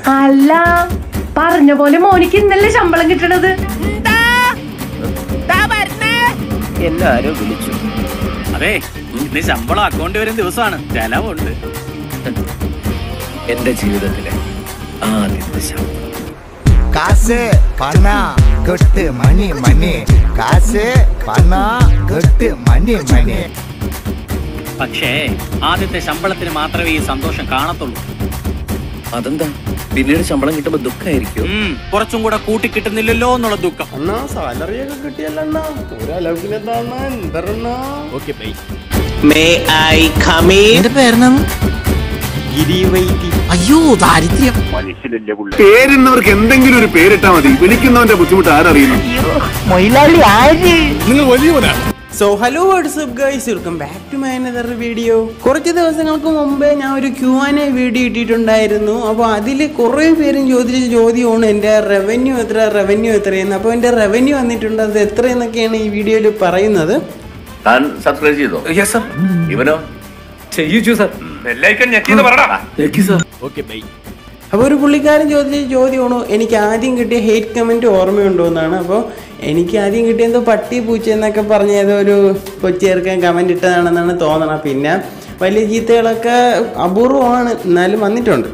അല്ല പറഞ്ഞ പോലെ മോനിക്ക് ഇന്നല്ലേ ശമ്പളം കിട്ടണത് എന്നെ ആരോ വിളിച്ചു അതെ ഇന്ന് ശമ്പളം അക്കൗണ്ട് വരും ദിവസമാണ് ചെലവുണ്ട് എന്റെ ജീവിതത്തിലെ ആദ്യത്തെ ശമ്പളം காசு பணம் கொட்டு மணி மணி காசு பணம் கொட்டு மணி மணி പക്ഷേ ആദ്യത്തെ ശമ്പളത്തിന് മാത്രമേ ഈ സന്തോഷം കാണത്തുള്ളൂ അതെന്താ പിന്നീട് ശമ്പളം കിട്ടുമ്പോ ദുഃഖമായിരിക്കും ഉം, കുറച്ചും കൂടെ കൂട്ടി കിട്ടുന്നില്ലല്ലോ എന്നുള്ള ദുഃഖം അണ്ണാ സാലറി ഒക്കെ കിട്ടിയല്ലോ അണ്ണാ ഒരു അലൗകിനെന്താ എന്തരണ okay bye may I come in എന്റെ പേരെന്നാണ് ഗിരിവൈറ്റി അയ്യോ ദാരിദ്ര്യം പേരുന്നവർക്ക് എന്തെങ്കിലും ഒരു പേരിട്ടാ മതി വിളിക്കുന്നവന്റെ ബുദ്ധിമുട്ട് ആരറിയുന്നു so hello WhatsApp guys welcome back to my another video കുറച്ച് ദിവസങ്ങൾക്ക് മുമ്പേ ഞാൻ ഒരു ക്യു ആൻ എ വീഡിയോ ഇട്ടിട്ടുണ്ടായിരുന്നു അപ്പോൾ അതിൽ കുറേ പേരും ചോദിച്ച ചോദ്യമാണ് എൻ്റെ റവന്യൂ എത്ര റവന്യൂ എത്രയെന്ന് അപ്പോൾ എൻ്റെ റവന്യൂ വന്നിട്ടുണ്ട് അത് എത്രയെന്നൊക്കെയാണ് ഈ വീഡിയോയിൽ പറയുന്നത് താൻ സബ്സ്ക്രൈബ് ചെയ്തോ യെസ് സർ ഇവനോ ചെയ്യിച്ചു സർ ഓക്കെ ബൈ അപ്പോൾ ഒരു പുള്ളിക്കാരൻ ചോദിച്ച ചോദ്യമാണ് എനിക്ക് ആദ്യം കിട്ടിയ ഹെയ്റ്റ് കമൻറ്റ് ഓർമ്മയുണ്ടോ എന്നാണ് അപ്പോൾ എനിക്ക് ആദ്യം കിട്ടിയ എന്തോ പട്ടി പൂച്ച എന്നൊക്കെ പറഞ്ഞ ഏതോ ഒരു കൊച്ചേർക്കാൻ കമൻറ്റ് ഇട്ടതാണെന്നാണ് തോന്നണം പിന്നെ വലിയ ചീത്തകളൊക്കെ അപൂർവമാണ് എന്നാലും വന്നിട്ടുണ്ട്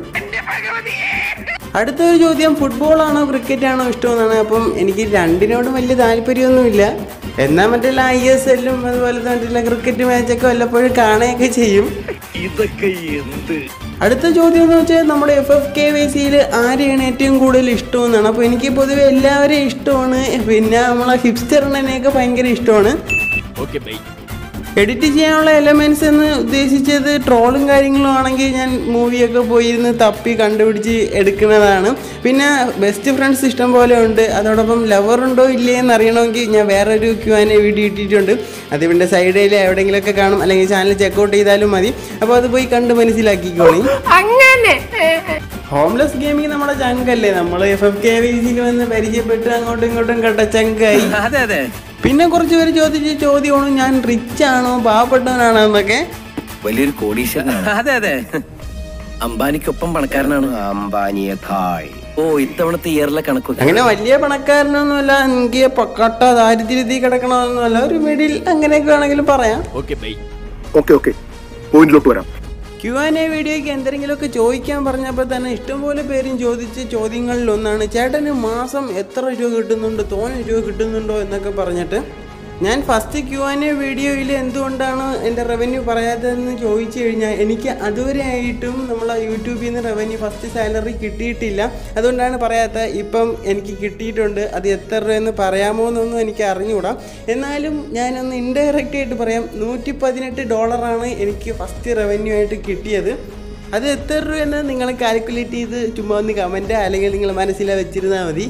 അടുത്തൊരു ചോദ്യം ഫുട്ബോളാണോ ക്രിക്കറ്റ് ആണോ ഇഷ്ടമെന്നാണ് അപ്പം എനിക്ക് രണ്ടിനോടും വലിയ താല്പര്യമൊന്നുമില്ല എന്നാൽ മറ്റുള്ള ഐ എസ് എല്ലും അതുപോലെ മറ്റുള്ള ക്രിക്കറ്റ് മാച്ചൊക്കെ വല്ലപ്പോഴും കാണുകയൊക്കെ ചെയ്യും ഇതൊക്കെ എന്ത് അടുത്ത ചോദ്യം എന്ന് വെച്ചാൽ നമ്മുടെ എഫ് എഫ് കെ വൈ സിയിൽ ആരെയാണ് ഏറ്റവും കൂടുതൽ ഇഷ്ടമെന്നാണ് അപ്പോൾ എനിക്ക് പൊതുവെ എല്ലാവരെയും ഇഷ്ടമാണ് പിന്നെ നമ്മളെ ഹിപ്സ്റ്ററിനെയൊക്കെ ഭയങ്കര ഇഷ്ടമാണ് ഓക്കെ ബൈ എഡിറ്റ് ചെയ്യാനുള്ള എലമെൻസ് എന്ന് ഉദ്ദേശിച്ചത് ട്രോളും കാര്യങ്ങളും ആണെങ്കിൽ ഞാൻ മൂവിയൊക്കെ പോയിരുന്ന് തപ്പി കണ്ടുപിടിച്ച് എടുക്കുന്നതാണ് പിന്നെ ബെസ്റ്റ് ഫ്രണ്ട്സ് ഇഷ്ടം പോലെ ഉണ്ട് അതോടൊപ്പം ലവർ ഉണ്ടോ ഇല്ലേ എന്ന് അറിയണമെങ്കിൽ ഞാൻ വേറൊരു ക്യു ആൻ എ വീഡിയോ ഇട്ടിട്ടുണ്ട് അത് ഇവൻ്റെ സൈഡിൽ എവിടെയെങ്കിലുമൊക്കെ കാണും അല്ലെങ്കിൽ ചാനൽ ചെക്കൗട്ട് ചെയ്താലും മതി അപ്പോൾ അത് പോയി കണ്ട് മനസ്സിലാക്കിക്കോളി അങ്ങനെ ഹോംലെസ് ഗെയിമിംഗ് നമ്മുടെ ചങ്കല്ലേ നമ്മൾ എഫ് എഫ് കെ വി സിയിൽ വന്ന് പരിചയപ്പെട്ട് അങ്ങോട്ടും ഇങ്ങോട്ടും കട്ട ചങ്കായി അതെ അതെ പിന്നെ കുറച്ച് പേര് ചോദിച്ച ചോദ്യമാണ് ഞാൻ റിച്ച് ആണോ പാവപ്പെട്ടവനാണോ എന്നൊക്കെ വലിയൊരു കോടീശ്വരനാണ് അതെ അതെ അംബാനിക്കൊപ്പം പണക്കാരനാണ് അംബാനിയേക്കാൾ ഓ ഇത്തവണത്തെ ഇയറിലെ കണക്കൊക്കെ അങ്ങനെ വലിയ പണക്കാരനൊന്നുമല്ല എനിക്ക് പക്കട്ട ദാരിദ്ര്യത്തിൽ കിടക്കണമെന്നല്ല ഒരു മിഡിൽ അങ്ങനെയൊക്കെ വേണമെങ്കിലും പറയാം ഓക്കെ ബൈ ഓക്കെ ഓക്കെ പോയിന്റിലോട്ട് വരാം ക്യു ആൻ എ വീഡിയോയ്ക്ക് എന്തെങ്കിലുമൊക്കെ ചോദിക്കാൻ പറഞ്ഞപ്പോൾ തന്നെ ഇഷ്ടംപോലെ പേരും ചോദിച്ച ചോദ്യങ്ങളിൽ ഒന്നാണ് ചേട്ടന് മാസം എത്ര രൂപ കിട്ടുന്നുണ്ട് തോനെ രൂപ കിട്ടുന്നുണ്ടോ എന്നൊക്കെ പറഞ്ഞിട്ട് ഞാൻ ഫസ്റ്റ് ക്യു ആൻ എ വീഡിയോയിൽ എന്തുകൊണ്ടാണ് എൻ്റെ റവന്യൂ പറയാത്തതെന്ന് ചോദിച്ചു കഴിഞ്ഞാൽ എനിക്ക് അതുവരെ ആയിട്ടും നമ്മളെ യൂട്യൂബിൽ നിന്ന് റവന്യൂ ഫസ്റ്റ് സാലറി കിട്ടിയിട്ടില്ല അതുകൊണ്ടാണ് പറയാത്ത ഇപ്പം എനിക്ക് കിട്ടിയിട്ടുണ്ട് അത് എത്ര രൂപയെന്ന് പറയാമോ എന്നൊന്നും എനിക്ക് അറിഞ്ഞുകൂടാ എന്നാലും ഞാനൊന്ന് ഇൻഡയറക്റ്റ് ആയിട്ട് പറയാം നൂറ്റി പതിനെട്ട് ഡോളറാണ് എനിക്ക് ഫസ്റ്റ് റവന്യൂ ആയിട്ട് കിട്ടിയത് അത് എത്ര രൂപ എന്ന് നിങ്ങൾ കാൽക്കുലേറ്റ് ചെയ്ത് ചുമ്മാ ഒന്ന് കമൻറ്റ് അല്ലെങ്കിൽ നിങ്ങൾ മനസ്സിൽ വെച്ചിരുന്നാൽ മതി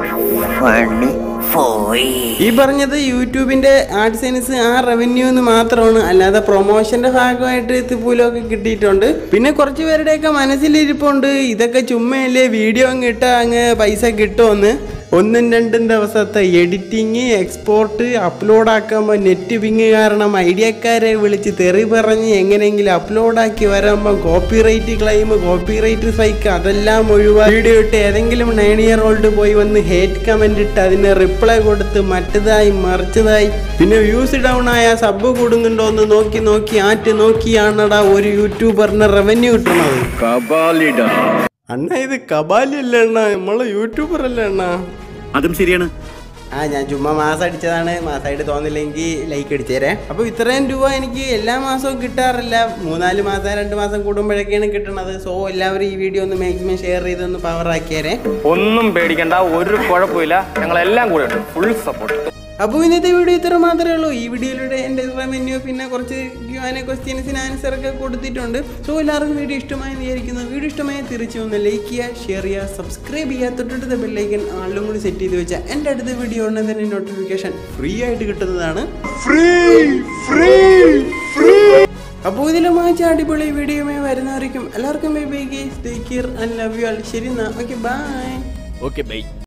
ഈ പറഞ്ഞത് യൂട്യൂബിന്റെ ആഡ്സെൻസ് ആ റവന്യൂ എന്ന് മാത്രമാണ് അല്ലാതെ പ്രൊമോഷന്റെ ഭാഗമായിട്ട് ഇതുപോലൊക്കെ കിട്ടിയിട്ടുണ്ട് പിന്നെ കുറച്ച് പേരുടെയൊക്കെ മനസ്സിലിരിപ്പുണ്ട് ഇതൊക്കെ ചുമ്മയല്ലേ വീഡിയോ അങ്ങ് ഇട്ടാ അങ്ങ് പൈസ കിട്ടുമെന്ന് ഒന്നും രണ്ടും ദിവസത്തെ എഡിറ്റിങ് എക്സ്പോർട്ട് അപ്ലോഡ് ആക്കുമ്പോൾ നെറ്റ് പിങ് കാരണം ഐഡിയക്കാരെ വിളിച്ച് തെറി പറഞ്ഞ് എങ്ങനെയെങ്കിലും അപ്ലോഡാക്കി വരുമ്പോൾ കോപ്പിറൈറ്റ് ക്ലെയിം കോപ്പിറൈറ്റ് സ്ട്രൈക്ക് അതെല്ലാം ഒഴിവാക്കി വീഡിയോ ഇട്ട് ഏതെങ്കിലും നയൻ ഇയർ ഓൾഡ് പോയി വന്ന് ഹേറ്റ് കമന്റ് ഇട്ട് അതിന് റിപ്ലൈ കൊടുത്ത് മറ്റതായി മറിച്ചതായി പിന്നെ വ്യൂസ് ഡൗൺ ആയ സബ് കൂടുന്നുണ്ടോ എന്ന് നോക്കി നോക്കി ആറ്റ് നോക്കിയാണടാ ഒരു യൂട്യൂബറിന് റവന്യൂ കിട്ടണത് അണ്ണ ഇത് കബാലി അല്ല അണ്ണ നമ്മളെ യൂട്യൂബർ അല്ല അണ്ണ അതും ശരിയാണ് ആ ഞാൻ ചുമ്മാ മാസം അടിച്ചതാണ് മാസമായിട്ട് തോന്നില്ലെങ്കിൽ ലൈക്ക് അടിച്ചേരെ അപ്പോൾ ഇത്രയും രൂപ എനിക്ക് എല്ലാ മാസവും കിട്ടാറില്ല മൂന്നാല് മാസം രണ്ട് മാസം കൂടുമ്പോഴൊക്കെയാണ് കിട്ടുന്നത് സോ എല്ലാവരും ഈ വീഡിയോ ഒന്ന് മാക്സിമം ഷെയർ ചെയ്തൊന്ന് പവർ ആക്കിയേരെ ഒന്നും പേടിക്കണ്ട ഒരു കുഴപ്പമില്ല ഞങ്ങളെല്ലാം കൂടെ ഉണ്ട് ഫുൾ സപ്പോർട്ട് അപ്പോൾ ഇന്നത്തെ വീഡിയോ ഇത്ര മാത്രമേ ഉള്ളൂ ഈ വീഡിയോയിലൂടെ എൻ്റെ റവന്യൂ പിന്നെ കുറച്ച് ക്യൂആനെ ക്വസ്റ്റ്യൻസിന് ആൻസർ ഒക്കെ കൊടുത്തിട്ടുണ്ട് സോ എല്ലാവർക്കും വീഡിയോ ഇഷ്ടമായി വിചാരിക്കുന്നു വീഡിയോ ഇഷ്ടമായി തിരിച്ചു ഒന്ന് ലൈക്ക് ചെയ്യുക ഷെയർ ചെയ്യുക സബ്സ്ക്രൈബ് ചെയ്യുക തൊട്ടടുത്ത ബെല്ലൈക്കൻ ആളിലും കൂടി സെറ്റ് ചെയ്ത് വെച്ചാൽ എൻ്റെ അടുത്ത വീഡിയോ ഉടനെ തന്നെ നോട്ടിഫിക്കേഷൻ ഫ്രീ ആയിട്ട് കിട്ടുന്നതാണ് അപ്പോൾ ഇതിലും മാച്ച് അടിപൊളി വീഡിയോയുമായി വരുന്നവരേക്കും എല്ലാവർക്കും bye bye guys take care and love you all ശരി എന്നാ ഓക്കെ ബൈ ഓക്കെ ബൈ